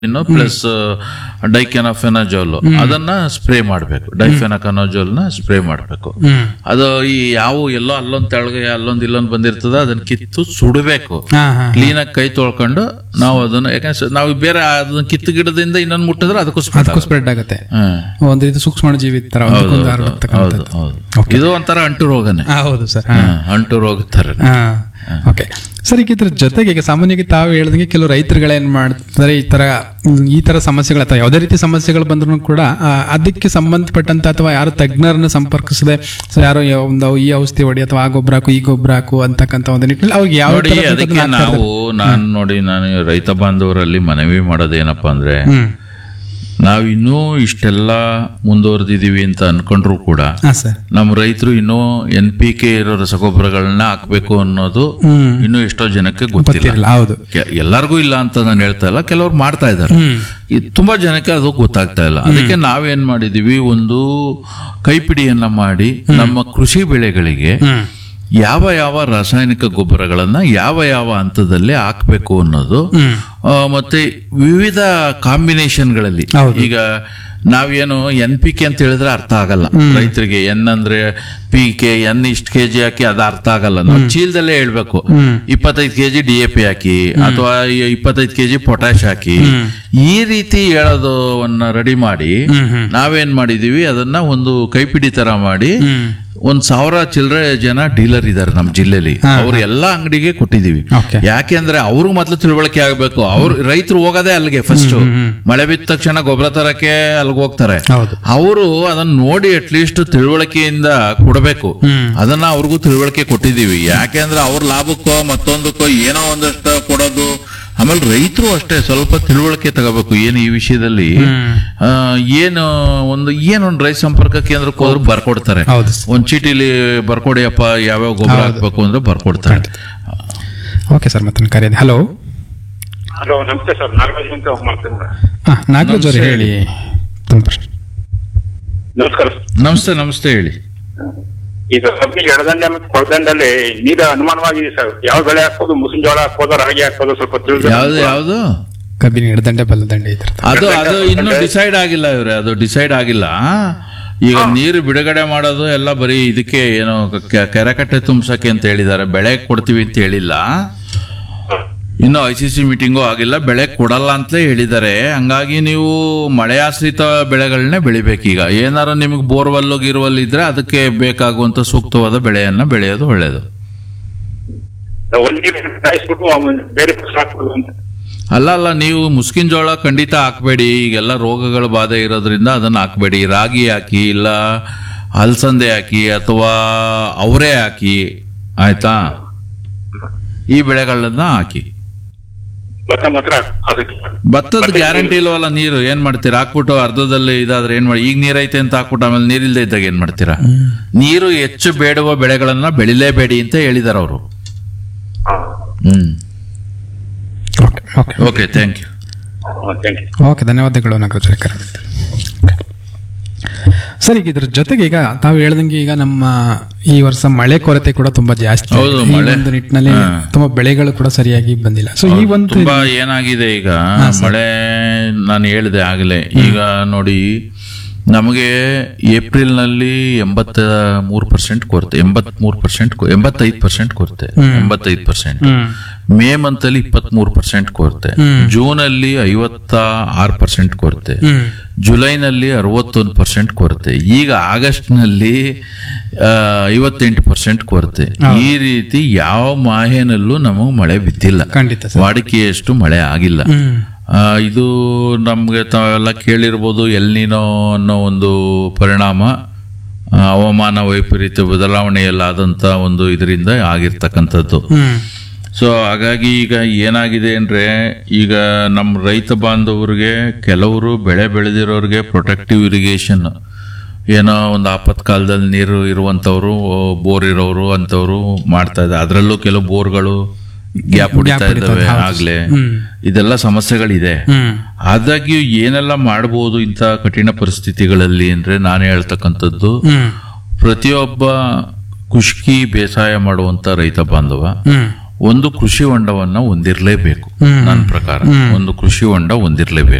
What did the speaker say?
ಇನ್ನು ಪ್ಲಸ್ ಡೈಕೆನಫೆನಜೋಲ್ ಅದನ್ನ ಸ್ಪ್ರೇ ಮಾಡಬೇಕು ಡೈಫೆನಕನಜೋಲ್ ನ ಸ್ಪ್ರೇ ಮಾಡಬೇಕು ಹ್ಮ್ ಅದು ಈ ಯಾವ ಎಲ್ಲೋ ಅಲ್ಲೊಂದ್ ತೆಳಗೆ ಅಲ್ಲೊಂದ್ ಇಲ್ಲೊಂದ್ ಬಂದಿರ್ತದ ಅದನ್ನ ಕಿತ್ತು ಸುಡಬೇಕು ಹಾ ಹಾ ಕ್ಲೀನ್ ಆಗಿ ಕೈ ತೊಳ್ಕೊಂಡು ನಾವು ಅದನ್ನ ಯಾಕಂದ್ರೆ ನಾವು ಬೇರೆ ಅದನ್ನ ಕಿತ್ತು ಗಿಡದಿಂದ ಇನ್ನೊಂದ್ ಮುಟ್ಟಿದ್ರೆ ಅದಕ್ಕೂ ಸ್ಪ್ರೆಡ್ ಅದಕ್ಕೂ ಸ್ಪ್ರೆಡ್ ಆಗುತ್ತೆ ಹ್ಮ್. ಒಂದು ಇದು ಸೂಕ್ಷ್ಮ ಜೀವಿ ತರ ಒಂದಕ್ಕೊಂದು ಹೌದು ಹರಡ್ತಕ್ಕಂಥದ್ದು. ಹೌದು ಇದು ಒಂಥರ ಅಂಟು ರೋಗನೇ ಆ, ಹೌದು ಸರ್ ಹ್ಮ್, ಅಂಟು ರೋಗ ತರ ಓಕೆ ಸರ್ ಈಗ ಇದ್ರ ಜೊತೆಗೆ ಈಗ ಸಾಮಾನ್ಯವಾಗಿ ತಾವು ಹೇಳ್ದಂಗೆ ಕೆಲವು ರೈತರುಗಳೇನ್ ಮಾಡ್ತಾರೆ ಈ ತರ ಹ್ಮ್, ಈ ತರ ಸಮಸ್ಯೆಗಳು ಅಥವಾ ಯಾವುದೇ ರೀತಿ ಸಮಸ್ಯೆಗಳು ಬಂದ್ರು ಕೂಡ ಆ, ಅದಕ್ಕೆ ಸಂಬಂಧಪಟ್ಟಂತ ಅಥವಾ ಯಾರು ತಜ್ಞರನ್ನ ಸಂಪರ್ಕಿಸದೆ ಸೊ ಯಾರೋ ಯಾವ- ಒಂದು ಈ ಔಷಧಿ ಹೊಡಿ ಅಥವಾ ಆ ಗೊಬ್ಬರ ಹಾಕು ಈ ಗೊಬ್ಬರ ಹಾಕು ಅಂತಕ್ಕಂಥ ಒಂದು ನಿಟ್ಟಿನಲ್ಲಿ ಅವ್ರಿಗೆ ಯಾವ ನೋಡಿ ಥರ ಅದಕ್ಕೆ ಅದನ್ನ ಹಾಕ್ತಾರೆ? ನಾವು ನಾನು ನೋಡಿ ನಾನು ರೈತ ಬಾಂಧವರಲ್ಲಿ ಮನವಿ ಮಾಡೋದೇನಪ್ಪ ಅಂದ್ರೆ ಹ್ಮ್ ನಾವ್ ಇನ್ನೂ ಇಷ್ಟೆಲ್ಲ ಮುಂದುವರೆದಿದೀವಿ ಅಂತ ಅನ್ಕೊಂಡ್ರು ಕೂಡ ಹಾ ಸರ್ ನಮ್ಮ ರೈತರು ಇನ್ನೂ ಎನ್ ಪಿ ಕೆ ಇರೋ ರಸಗೊಬ್ಬರಗಳನ್ನ ಹಾಕ್ಬೇಕು ಅನ್ನೋದು ಹ್ಮ್ ಇನ್ನೂ ಎಷ್ಟೋ ಜನಕ್ಕೆ ಗೊತ್ತಿಲ್ಲ ಗೊತ್ತಿರಲ್ಲ ಹೌದು ಕೆ- ಎಲ್ಲರಿಗೂ ಇಲ್ಲ ಅಂತ ನಾನು ಹೇಳ್ತಾ ಇಲ್ಲ ಕೆಲವ್ರು ಮಾಡ್ತಾ ಇದ್ದಾರೆ ಹ್ಮ್ ಈ ತುಂಬಾ ಜನಕ್ಕೆ ಅದು ಗೊತ್ತಾಗ್ತಾ ಇಲ್ಲ ಅದಕ್ಕೆ ನಾವೇನ್ ಮಾಡಿದೀವಿ ಒಂದು ಕೈಪಿಡಿಯನ್ನ ಮಾಡಿ ನಮ್ಮ ಕೃಷಿ ಬೆಳೆಗಳಿಗೆ ಹ್ಮ್ ಯಾವ ಯಾವ ರಾಸಾಯನಿಕ ಗೊಬ್ಬರಗಳನ್ನ ಯಾವ ಯಾವ ಹಂತದಲ್ಲಿ ಹಾಕ್ಬೇಕು ಅನ್ನೋದು ಹ್ಮ್ ಆ, ಮತ್ತೆ ವಿವಿಧ ಕಾಂಬಿನೇಷನ್ಗಳಲ್ಲಿ ಹೌದು. ಈಗ ನಾವೇನು ಎನ್ ಪಿ ಕೆ ಅಂತ ಹೇಳಿದ್ರೆ ಅರ್ಥ ಆಗಲ್ಲ ರೈತರಿಗೆ ಎನ್ ಅಂದ್ರೆ ಪಿ ಕೆ ಎನ್ ಇಷ್ಟು ಕೆಜಿ ಹಾಕಿ ಅದು ಅರ್ಥ ಆಗಲ್ಲ ನಾವು ಚೀಲದಲ್ಲೇ ಹೇಳ್ಬೇಕು ಹ್ಮ್ ಇಪ್ಪತ್ತೈದು ಕೆಜಿ ಡಿ ಎ ಪಿ ಹಾಕಿ ಅಥವಾ ಇಪ್ಪತ್ತೈದು ಕೆಜಿ ಪೊಟ್ಯಾಶ್ ಹಾಕಿ ಈ ರೀತಿ ಹೇಳೋದನ್ನ ರೆಡಿ ಮಾಡಿ ಹ್ಮ್ ಹ್ಮ್ ನಾವೇನ್ ಮಾಡಿದೀವಿ ಅದನ್ನ ಒಂದು ಕೈಪಿಡಿ ತರ ಮಾಡಿ ಹ್ಮ್ ಒಂದ್ ಸಾವಿರ ಚಿಲ್ಲರೆ ಜನ ಡೀಲರ್ ಇದಾರೆ ನಮ್ಮ ಜಿಲ್ಲೆಲಿ ಅವ್ರು ಎಲ್ಲಾ ಅಂಗಡಿಗೆ ಕೊಟ್ಟಿದೀವಿ ಓಕೆ ಯಾಕೆಂದ್ರೆ ಅವ್ರು ಮೊದ್ಲು ತಿಳುವಳಿಕೆ ಆಗ್ಬೇಕು ಅವ್ರು ರೈತರು ಹೋಗೋದೇ ಅಲ್ಲಿಗೆ ಫಸ್ಟ್ ಮಳೆ ಬಿದ್ದ ತಕ್ಷಣ ಗೊಬ್ಬರ ತರಕ್ಕೆ ಅಲ್ಲಿಗೆ ಹೋಗ್ತಾರೆ ಹೌದು ಅವರು ಅದನ್ನ ನೋಡಿ ಅಟ್ಲೀಸ್ಟ್ ತಿಳುವಳಿಕೆಯಿಂದ ಕೊಡಬೇಕು ಹ್ಮ್ ಅದನ್ನ ಅವ್ರಿಗೂ ತಿಳುವಳಿಕೆ ಕೊಟ್ಟಿದೀವಿ ಯಾಕೆಂದ್ರೆ ಅವ್ರ ಲಾಭಕ್ಕೋ ಮತ್ತೊಂದಕ್ಕೋ ಏನೋ ಒಂದಷ್ಟು ಕೊಡೋದು ಆಮೇಲೆ ರೈತರು ಅಷ್ಟೇ ಸ್ವಲ್ಪ ತಿಳುವಳಿಕೆ ತಗೋಬೇಕು ಏನು ಈ ವಿಷಯದಲ್ಲಿ ಹ್ಮ್ ಆ, ಏನು ಒಂದು ಏನೊಂದು ರೈತ ಸಂಪರ್ಕ ಕೇಂದ್ರಕ್ಕೆ ಹೋದ್ರು ಬರ್ಕೊಡ್ತಾರೆ ಹೌದು ಒಂದ್ ಚೀಟಿಲಿ ಬರ್ಕೊಡಿಯಪ್ಪ ಯಾವ್ಯಾವ ಗೊಬ್ಬರ ಹಾಕ್ಬೇಕು ಅಂದ್ರೆ ಬರ್ಕೊಡ್ತಾರೆ ಓಕೆ ಸರ್ ಮತ್ತೆ ಕರೆಯೋದು ಹಲೋ ಹಲೋ ನಮಸ್ತೆ ಸರ್ ನಾಗರಾಜ್ ಅಂತ ಮಾಡ್ತೀನಿ ಹಾ ನಾಗರಾಜ್ ಅವ್ರು ಹೇಳಿ ತಮ್ಮ ಪ್ರಶ್ನೆ ನಮಸ್ಕಾರ ನಮಸ್ತೆ ನಮಸ್ತೆ ಹೇಳಿ ಈಗ ಕಬ್ಬಿಗೆ ಎಡದಂಡೆ ಮತ್ತು ಕೊಳದಂಡಲ್ಲಿ ನೀರು ಅನುಮಾನವಾಗಿದೆ ಸರ್ ಯಾವ ಬೆಳೆ ಹಾಕೋದು ಮುಸುನ್ ಜೋಳ ಹಾಕೋದು ರಾಗಿ ಹಾಕೋದು ಸ್ವಲ್ಪ ತಿಳಿದು ಯಾವ್ದು ಯಾವ್ದು ಕಬ್ಬಿನ ಎಡದಂಡೆ ಬಲ್ಲದಂಡೆ ಇದ್ರದ್ದು ಅದು ಅದು ಇನ್ನೂ ಡಿಸೈಡ್ ಆಗಿಲ್ಲ ಇವ್ರೆ ಅದು ಡಿಸೈಡ್ ಆಗಿಲ್ಲ ಈಗ ನೀರು ಬಿಡುಗಡೆ ಮಾಡೋದು ಎಲ್ಲ ಬರೀ ಇದಕ್ಕೆ ಏನೋ ಕೆ- ಕೆರೆಕಟ್ಟೆ ತುಂಬ್ಸಕ್ಕೆ ಅಂತ ಹೇಳಿದ್ದಾರೆ ಬೆಳೆ ಕೊಡ್ತೀವಿ ಅಂತ ಹೇಳಿಲ್ಲ ಇನ್ನು ಐ ಸಿ ಸಿ ಮೀಟಿಂಗು ಆಗಿಲ್ಲ ಬೆಳೆ ಕೊಡಲ್ಲ ಅಂತಲೇ ಹೇಳಿದ್ದಾರೆ ಹಂಗಾಗಿ ನೀವು ಮಳೆ ಆಶ್ರಿತ ಬೆಳೆಗಳನ್ನೇ ಬೆಳಿಬೇಕೀಗ ಏನಾರ ನಿಮಗೆ ಬೋರ್ವೆಲ್ ಗಿರ್ವಲ್ ಇದ್ರೆ ಅದಕ್ಕೆ ಬೇಕಾಗುವಂತ ಸೂಕ್ತವಾದ ಬೆಳೆಯನ್ನ ಬೆಳೆಯೋದು ಒಳ್ಳೆಯದು ಒಂದ್ ನೀರು ಕಾಯಿಸ್ಬಿಟ್ಟು ಆಮೇಲೆ ಬೇರೆ ಫಸಲು ಹಾಕ್ಬೋದು ಅಂತ ಅಲ್ಲ ಅಲ್ಲ ನೀವು ಮುಸ್ಕಿನ ಜೋಳ ಖಂಡಿತ ಹಾಕ್ಬೇಡಿ ಈಗೆಲ್ಲ ರೋಗಗಳ ಬಾಧೆ ಇರೋದ್ರಿಂದ ಅದನ್ನ ಹಾಕ್ಬೇಡಿ ರಾಗಿ ಹಾಕಿ ಇಲ್ಲ ಅಲಸಂದೆ ಹಾಕಿ ಅಥವಾ ಅವರೇ ಹಾಕಿ ಆಯ್ತಾ ಈ ಬೆಳೆಗಳನ್ನ ಹಾಕಿ ಭತ್ತ ಮಾತ್ರ ಅದಕ್ಕೆ ಭತ್ತದ ಗ್ಯಾರಂಟಿ ಇಲ್ವಲ್ಲ ನೀರು ಏನ್ ಮಾಡ್ತೀರಾ ಹಾಕ್ಬಿಟ್ಟು ಅರ್ಧದಲ್ಲಿ ಇದಾದ್ರೆ ಏನ್ ಮಾಡಿ ಈಗ ನೀರೈತೆ ಅಂತ ಹಾಕ್ಬಿಟ್ಟು ಆಮೇಲೆ ನೀರಿಲ್ದೇ ಇದ್ದಾಗ ಏನ್ ಮಾಡ್ತೀರಾ ನೀರು ಹೆಚ್ಚು ಬೇಡುವ ಬೆಳೆಗಳನ್ನ ಬೆಳಿಲೇಬೇಡಿ ಅಂತ ಹೇಳಿದಾರೆ ಅವರು ಹ್ಮ್ okay okay okay thank you thank you okay ಧನ್ಯವಾದಗಳು ನಾಗರಾಜ್ ಅವರೇ ಕರೆ ಮಾಡಿದ್ದಕ್ಕೆ. ಸರ್ ಈಗ ಇದ್ರ ಜೊತೆಗೆ ಈಗ ತಾವು ಹೇಳ್ದಂಗೆ ಈಗ ನಮ್ಮ ಈ ವರ್ಷ ಮಳೆ ಕೊರತೆ ಕೂಡ ತುಂಬಾ ಜಾಸ್ತಿ ಹೌದು, ಈ ಮಳೆ. ಒಂದು ನಿಟ್ಟಿನಲ್ಲಿ ಹಾ. ತುಂಬಾ ಬೆಳೆಗಳು ಕೂಡ ಸರಿಯಾಗಿ ಬಂದಿಲ್ಲ ಸೊ ಈ ಒಂದು ತುಂಬಾ ಏನಾಗಿದೆ ಈಗ ಮಳೆ ನಾನು ಹೇಳಿದೆ ಆಗಲೇ ಈಗ ನೋಡಿ ನಮಗೆ ಏಪ್ರಿಲ್ ನಲ್ಲಿ ಎಂಬತ್ತ ಮೂರು ಪರ್ಸೆಂಟ್ ಕೊರತೆ ಎಂಬತ್ ಮೂರು ಪರ್ಸೆಂಟ್ ಎಂಬತ್ತೈದು ಪರ್ಸೆಂಟ್ ಕೊರತೆ ಎಂಬತ್ತೈದು ಪರ್ಸೆಂಟ್ ಹ್ಮ್ ಮೇ ಮಂತ್ ಅಲ್ಲಿ ಇಪ್ಪತ್ತ್ ಮೂರು ಪರ್ಸೆಂಟ್ ಕೊರತೆ ಜೂನ್ ಅಲ್ಲಿ ಐವತ್ತ ಆರು ಪರ್ಸೆಂಟ್ ಕೊರತೆ ಹ್ಮ್ ಜುಲೈನಲ್ಲಿ ಅರವತ್ತೊಂದು ಪರ್ಸೆಂಟ್ ಕೊರತೆ ಈಗ ಆಗಸ್ಟ್ ನಲ್ಲಿ ಐವತ್ತೆಂಟು ಪರ್ಸೆಂಟ್ ಕೊರತೆ ಈ ರೀತಿ ಯಾವ ಮಾಹೆನಲ್ಲೂ ನಮಗೆ ಮಳೆ ಬಿದ್ದಿಲ್ಲ ಖಂಡಿತ ಸರ್ ವಾಡಿಕೆಯಷ್ಟು ಮಳೆ ಆಗಿಲ್ಲ ಹ್ಮ್ ಆ, ಇದು ನಮ್ಗೆ ತಾವೆಲ್ಲ ಕೇಳಿರ್ಬೋದು ಎಲ್ನಿನೋ ಅನ್ನೋ ಒಂದು ಪರಿಣಾಮ ಆ, ಹವಾಮಾನ ವೈಪರೀತ್ಯ ಬದಲಾವಣೆಯಲ್ಲಾದಂತ ಒಂದು ಇದರಿಂದ ಆಗಿರ್ತಕ್ಕಂಥದ್ದು ಹ್ಮ್ ಸೊ ಹಾಗಾಗಿ ಈಗ ಏನಾಗಿದೆ ಅಂದ್ರೆ ಈಗ ನಮ್ಮ ರೈತ ಬಾಂಧವರಿಗೆ ಕೆಲವರು ಬೆಳೆ ಬೆಳೆದಿರೋರಿಗೆ ಪ್ರೊಟೆಕ್ಟಿವ್ ಇರಿಗೇಷನ್ ಏನೋ ಒಂದು ಆಪತ್ಕಾಲದಲ್ಲಿ ನೀರು ಇರುವಂತವ್ರು ಬೋರ್ ಇರೋರು ಅಂತವ್ರು ಮಾಡ್ತಾ ಇದ್ದಾರೆ ಅದರಲ್ಲೂ ಕೆಲವು ಬೋರ್ಗಳು ಗ್ಯಾಪ್ ಹೊಡಿತಾ ಇದ್ದಾವೆ ಆಗ್ಲೇ ಇದೆಲ್ಲ ಸಮಸ್ಯೆಗಳಿದೆ ಹ್ಮ್ ಆದಾಗ್ಯೂ ಏನೆಲ್ಲ ಮಾಡಬಹುದು ಇಂಥ ಕಠಿಣ ಪರಿಸ್ಥಿತಿಗಳಲ್ಲಿ ಅಂದ್ರೆ ನಾನು ಹೇಳ್ತಕ್ಕಂಥದ್ದು ಹ್ಮ್ ಪ್ರತಿಯೊಬ್ಬ ಖುಷ್ಕಿ ಬೇಸಾಯ ಮಾಡುವಂತ ರೈತ ಬಾಂಧವ ಹ್ಮ್ ಒಂದು ಕೃಷಿ ಹೊಂಡವನ್ನ ಹೊಂದಿರಲೇಬೇಕು ನನ್ನ ಪ್ರಕಾರ ಒಂದು ಕೃಷಿ ಹೊಂಡ ಹೊಂದಿರಲೇಬೇಕು